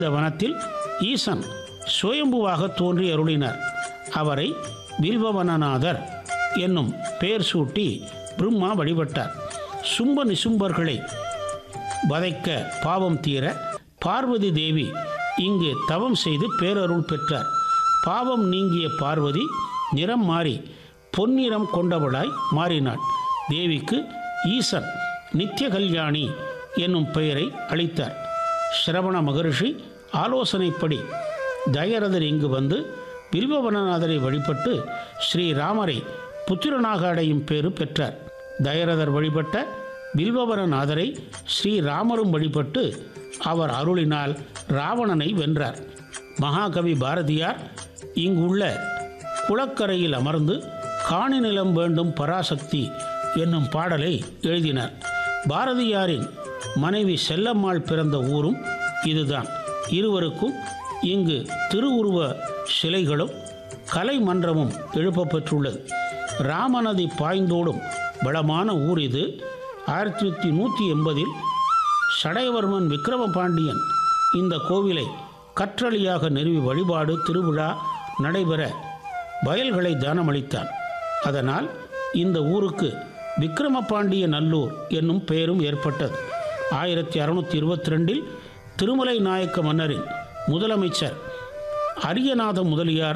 இந்த வனத்தில் ஈசன் சுயம்புவாக தோன்றி அருளினார் அவரை வில்வவனநாதர் என்னும் பெயர் சூட்டி பிரம்மா வழிபட்டார் சும்ப நிசும்பர்களை வதைக்க பாவம் தீர பார்வதி தேவி இங்கு தவம் செய்து பேரருள் பெற்றார் பாவம் நீங்கிய பார்வதி நிறம் மாறி பொன்னிறம் கொண்டவளாய் மாறினாள் தேவிக்கு ஈசன் நித்திய கல்யாணி என்னும் பெயரை அளித்தார் சிரவண மகரிஷி ஆலோசனைப்படி தயரதர் இங்கு வந்து வில்வவனநாதரை வழிபட்டு ஸ்ரீராமரை புத்திரனாக அடையும் பேறு பெற்றார் தயரதர் வழிபட்ட வில்வவனநாதரை ஸ்ரீராமரும் வழிபட்டு அவர் அருளினால் ராவணனை வென்றார் மகாகவி பாரதியார் இங்குள்ள குளக்கரையில் அமர்ந்து காணி நிலம் வேண்டும் பராசக்தி என்னும் பாடலை எழுதினார் பாரதியாரின் மனைவி செல்லம்மாள் பிறந்த ஊரும் இதுதான் இருவருக்கும் இங்கு திருவுருவ சிலைகளும் கலை மன்றமும் எழுப்பப்பெற்றுள்ளது ராமநதி பாய்ந்தோடும் வளமான ஊர் இது ஆயிரத்தி தொள்ளாயிரத்தி நூற்றி எண்பதில் சடையவர்மன் விக்கிரம பாண்டியன் இந்த கோவிலை கற்றளியாக நிறுவி வழிபாடு திருவிழா நடைபெற வயல்களை தானமளித்தான் அதனால் இந்த ஊருக்கு விக்கிரமபாண்டிய நல்லூர் என்னும் பெயரும் ஏற்பட்டது ஆயிரத்தி அறுநூத்தி இருபத்தி ரெண்டில் திருமலை நாயக்க மன்னரின் முதலமைச்சர் அரியநாத முதலியார்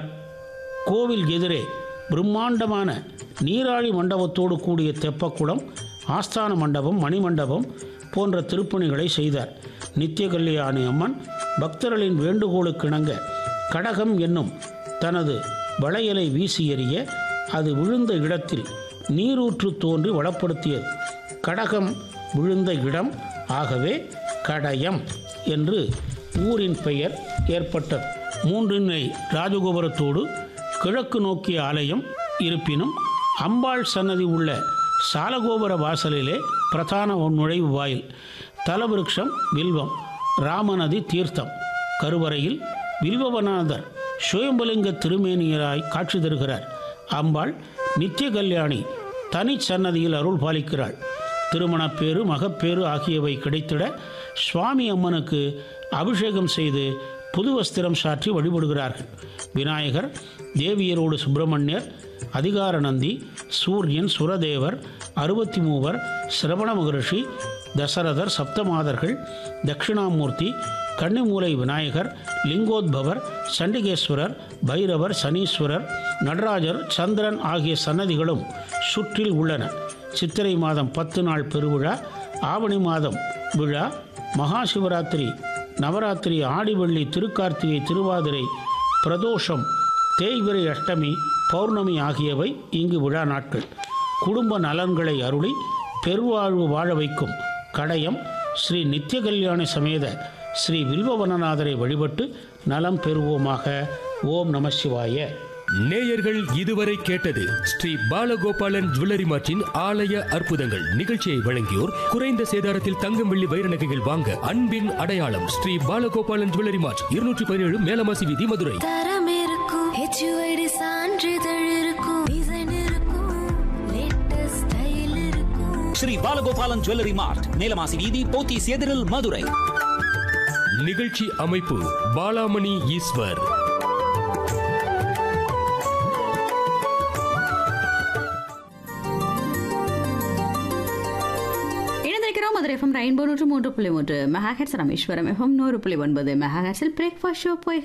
கோவில் எதிரே பிரம்மாண்டமான நீராழி மண்டபத்தோடு கூடிய தெப்பக்குளம் ஆஸ்தான மண்டபம் மணிமண்டபம் போன்ற திருப்பணிகளை செய்தார் நித்திய கல்யாணி அம்மன் பக்தர்களின் வேண்டுகோளுக்கிணங்க கடகம் என்னும் தனது வளையலை வீசி எறிய அது விழுந்த இடத்தில் நீரூற்று தோன்றி வளப்படுத்தியது கடகம் விழுந்த இடம் ஆகவே கடயம் என்று ஊரின் பெயர் ஏற்பட்டது மூன்றினை ராஜகோபுரத்தோடு கிழக்கு நோக்கிய ஆலயம் இருப்பினும் அம்பாள் சன்னதி உள்ள சாலகோபுர வாசலிலே பிரதான நுழைவு வாயில் தலவிருட்சம் வில்வம் ராமநதி தீர்த்தம் கருவறையில் வில்வவநாதர் சுயம்பலிங்க திருமேனியராய் காட்சி தருகிறார் அம்பாள் நித்திய கல்யாணி தனி சன்னதியில் அருள் பாலிக்கிறாள் திருமணப்பேறு மகப்பேறு ஆகியவை கிடைத்திட சுவாமி அம்மனுக்கு அபிஷேகம் செய்து புது வஸ்திரம் சாற்றி வழிபடுகிறார்கள் விநாயகர் தேவியரோடு சுப்பிரமணியர் அதிகாரநந்தி சூரியன் சுரதேவர் அறுபத்தி மூவர் சிரவண மகரிஷி தசரதர் சப்தமாதர்கள் தட்சிணாமூர்த்தி கன்னிமூலை விநாயகர் லிங்கோத்பவர் சண்டிகேஸ்வரர் பைரவர் சனீஸ்வரர் நடராஜர் சந்திரன் ஆகிய சன்னதிகளும் சுற்றில் உள்ளன சித்திரை மாதம் பத்து நாள் பெருவிழா ஆவணி மாதம் விழா மகா சிவராத்திரி நவராத்திரி ஆடிவள்ளி திருக்கார்த்திகை திருவாதிரை பிரதோஷம் தேய்பிரை அஷ்டமி பௌர்ணமி ஆகியவை இங்கு விழா நாட்கள் குடும்ப நலன்களை அருளி பெருவாழ்வு வாழ வைக்கும் கடையம் ஸ்ரீ நித்திய கல்யாண சமேத ஸ்ரீ வில்வவனநாதரை வழிபட்டு நலம் பெறுவோமாக ஓம் நம சிவாய நேயர்கள் இதுவரை கேட்டது ஸ்ரீ பாலகோபாலன் ஜுவல்லரி மார்ட்டின் ஆலய அற்புதங்கள் நிகழ்ச்சியை வழங்கியோர் குறைந்த சேதாரத்தில் தங்கம் வெள்ளி வைர நகைகள் வாங்க அன்பின் அடையாளம் ஸ்ரீ பாலகோபாலன் ஜுவல்லரி மார்ட் இருநூற்றி பதினேழு மேலமாசி வீதி மதுரை தரம் இருக்கும் ஹெச்யூஐடி சான்றிதழ் இருக்கும் டிசைன் இருக்கும் லேட்டஸ்ட் ஸ்டைல் இருக்கும் ஸ்ரீ பாலகோபாலன் ஜுவல்லரி மார்ட் மேலமாசி வீதி போத்தீஸ் எதிரில் மதுரை நிகழ்ச்சி அமைப்பு பாலாமணி ஈஸ்வர் இணைந்திருக்கிறோம் மதுரை எஃப்எம் ரெயின்போ நூற்று மூன்று புள்ளி மூன்று மெகா ஹெட்ஸ் ராமேஸ்வரம் எஃப்எம் நூறு புள்ளி ஒன்பது மெகா ஹெட்ஸில் பிரேக்ஃபாஸ்ட் ஷோ போய்